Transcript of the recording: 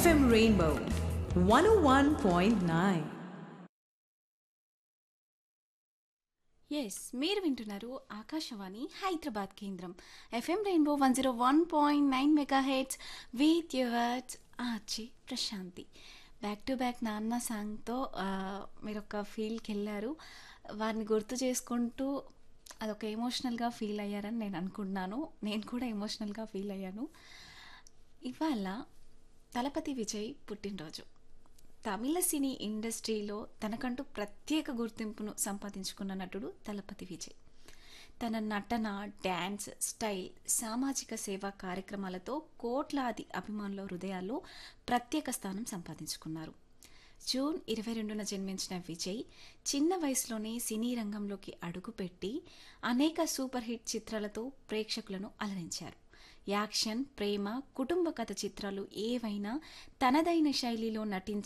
FM Rainbow 101.9. Yes మీరు వింటున్నారు ఆకాశవాణి హైదరాబాద్ కేంద్రం FM rainbow one zero one point nine megahertz with yours Achi Prashanthi back to back నాన్న సాంగ్తో మీరు ఒక ఫీల్కి వెళ్ళారు వారిని గుర్తు చేసుకుంటూ అదొక ఎమోషనల్గా ఫీల్ అయ్యారని నేను అనుకుంటున్నాను నేను కూడా ఎమోషనల్గా ఫీల్ అయ్యాను ఇవాళ తలపతి విజయ్ పుట్టినరోజు తమిళ సినీ ఇండస్ట్రీలో తనకంటూ ప్రత్యేక గుర్తింపును సంపాదించుకున్న నటుడు తలపతి విజయ్ తన నటన డ్యాన్స్ స్టైల్ సామాజిక సేవా కార్యక్రమాలతో కోట్లాది అభిమానుల హృదయాల్లో ప్రత్యేక స్థానం సంపాదించుకున్నారు జూన్ ఇరవై రెండున జన్మించిన విజయ్ చిన్న వయసులోనే సినీ రంగంలోకి అడుగుపెట్టి అనేక సూపర్ హిట్ చిత్రాలతో ప్రేక్షకులను అలరించారు యాక్షన్ ప్రేమ కుటుంబ కథ చిత్రాలు ఏవైనా తనదైన శైలిలో నటించి